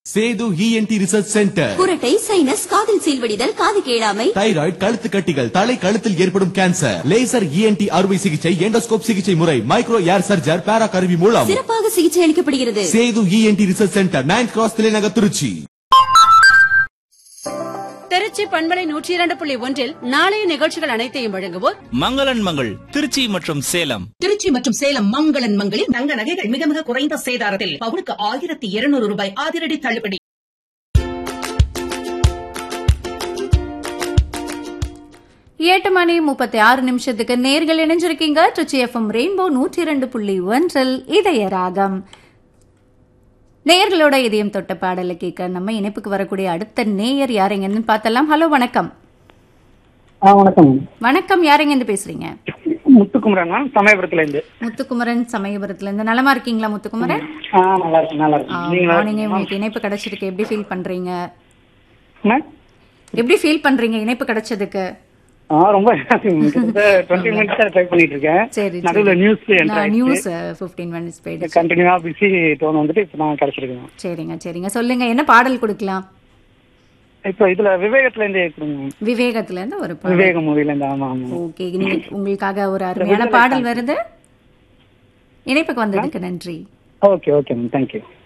Setu E N T research centre குரட்டை sinus காதில் சீல்வடிதல் காது கேளாமை தைராய்டு கழுத்து கட்டிகள் தலை கழுத்தில் ஏற்படும் கேன்சர் லேசர் இஎன்டி அறுவை சிகிச்சை எண்டோஸ்கோப் சிகிச்சை முறை மைக்ரோ ஏர் சர்ஜர் பேரா கருவி மூலம் சிறப்பாக சிகிச்சை அளிக்கப்படுகிறது Sethu E N T research centre ninth cross தலைநகர் திருச்சி திருச்சி பண்பலை நூற்றி இரண்டு புள்ளி ஒன்றில் நாளைய நிகழ்ச்சிகள் அனைத்தையும் வழங்குவோர் மங்களன் மங்கள் திருச்சி மற்றும் சேலம் திருச்சி மற்றும் சேலம் மங்களன் மங்களில் தங்க நகைகள் மிக மிக குறைந்த சேதாரத்தில் பவுனுக்கு ஆயிரத்தி இருநூறு ரூபாய் அதிரடி தள்ளுபடி எட்டு மணி முப்பத்தி ஆறு நிமிஷத்துக்கு நேர்கள் இணைஞ்சிருக்கீங்க ட்ரிச்சி எஃப்எம் ரெயின்போ நூற்றி இரண்டு புள்ளி ஒன்றில் இதய ராகம் நேயர்களோட இதயம் தொட்ட பாடலை கேட்க நம்ம இணைப்புக்கு வரக்கூடிய அடுத்த நேயர் யாரெங்கன்னு பார்த்தலாம் ஹலோ வணக்கம் ஆ வணக்கம் வணக்கம் யாரெங்கன்னு பேசுறீங்க முத்துக்குமரன் மேம் சமயபுரத்துல இருந்து முத்துக்குமரன் சமயபுரத்துல இருந்து நலமா இருக்கீங்களா முத்துக்குமரன் ஆ நல்லா இருக்கு நல்லா இருக்கு நீங்க நல்லா மார்னிங் இருக்கீங்களா? உங்களுக்கு இணைப்பு கிடைச்சிருக்கு எப்படி ஃபீல் பண்றீங்க மேம்? எப்படி ஃபீல் பண்றீங்க இணைப்பு கிடைச்சதுக்கு ஆ ரொம்ப டுவெண்ட்டி மினிட்ஸ் ட்ரை பண்ணிட்டு இருக்கேன் சரி நடுவுல நியூஸ் நியூஸ் ஃபிஃப்டீன் மினிட்ஸ் போயிடுச்சு கண்டினியூவா பிஸி டோன் வந்துட்டு இப்ப நான் கிடைச்சிருக்கேன் சரிங்க சரிங்க சொல்லுங்க என்ன பாடல் கொடுக்கலாம் இப்போ இதுல விவேகத்துல இருந்து கொடுங்க விவேகத்துல இருந்து ஒரு பாடல் விவேகம் மூவில இருந்து ஆமா ஆமா ஓகே நீங்க உங்களுக்காக ஒரு அருமையான பாடல் வருது இணைப்புக்கு வந்ததுக்கு நன்றி ஓகே ஓகே மேம் தேங்க்யூ